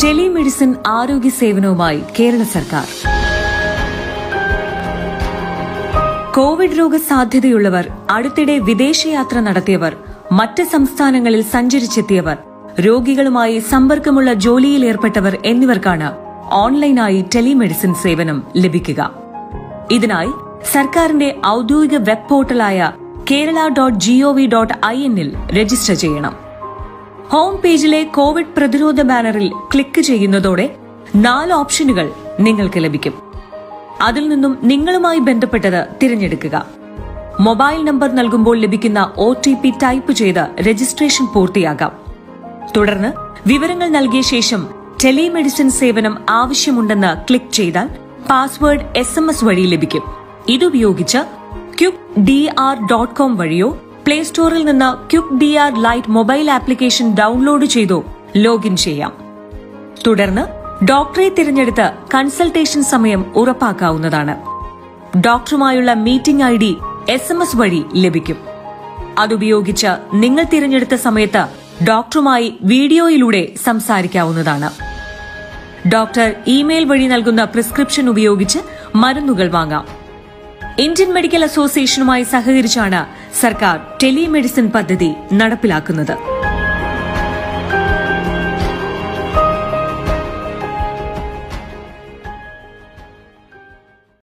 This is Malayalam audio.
ടെലിമെഡിസിൻ ആരോഗ്യ സേവനവുമായി കേരള സർക്കാർ കോവിഡ് രോഗ സാധ്യതയുള്ളവർ അടുത്തിടെ വിദേശയാത്ര നടത്തിയവർ മറ്റ് സംസ്ഥാനങ്ങളിൽ സഞ്ചരിച്ചെത്തിയവർ രോഗികളുമായി സമ്പർക്കമുള്ള ജോലിയിൽ ഏർപ്പെട്ടവർ എന്നിവർക്കാണ് ഓൺലൈനായി ടെലിമെഡിസിൻ സേവനം ലഭിക്കുക ഇതിനായി സർക്കാരിന്റെ ഔദ്യോഗിക വെബ് പോർട്ടലായ Kerala dot gov dot I എന്നിൽ രജിസ്റ്റർ ചെയ്യണം ഹോം പേജിലെ കോവിഡ് പ്രതിരോധ ബാനറിൽ ക്ലിക്ക് ചെയ്യുന്നതോടെ നാല് ഓപ്ഷനുകൾ നിങ്ങൾക്ക് ലഭിക്കും അതിൽ നിന്നും നിങ്ങളുമായി ബന്ധപ്പെട്ടത് തിരഞ്ഞെടുക്കുക മൊബൈൽ നമ്പർ നൽകുമ്പോൾ ലഭിക്കുന്ന ഒ ടി പി ടൈപ്പ് ചെയ്ത് രജിസ്ട്രേഷൻ പൂർത്തിയാകാം തുടർന്ന് വിവരങ്ങൾ നൽകിയ ശേഷം ടെലിമെഡിസിൻ സേവനം ആവശ്യമുണ്ടെന്ന് ക്ലിക്ക് ചെയ്താൽ പാസ്വേഡ് എസ് എം എസ് വഴി ലഭിക്കും ഇതുപയോഗിച്ച് quick D R dot com വഴിയോ പ്ലേ സ്റ്റോറിൽ നിന്ന് quick D R light mobile application download ചെയ്തോ ലോഗിൻ ചെയ്യാം തുടർന്ന് ഡോക്ടറെ തിരഞ്ഞെടുത്ത് കൺസൾട്ടേഷൻ സമയം ഉറപ്പാക്കാവുന്നതാണ് ഡോക്ടറുമായുള്ള meeting I D S M S വഴി ലഭിക്കും അതുപയോഗിച്ച് നിങ്ങൾ തിരഞ്ഞെടുത്ത സമയത്ത് ഡോക്ടറുമായി വീഡിയോയിലൂടെ സംസാരിക്കാവുന്നതാണ് ഡോക്ടർ ഇമെയിൽ വഴി നൽകുന്ന പ്രിസ്ക്രിപ്ഷൻ ഉപയോഗിച്ച് മരുന്നുകൾ വാങ്ങാം ഇന്ത്യൻ മെഡിക്കൽ അസോസിയേഷനുമായി സഹകരിച്ചാണ് സർക്കാർ ടെലിമെഡിസിൻ പദ്ധതി നടപ്പിലാക്കുന്നത്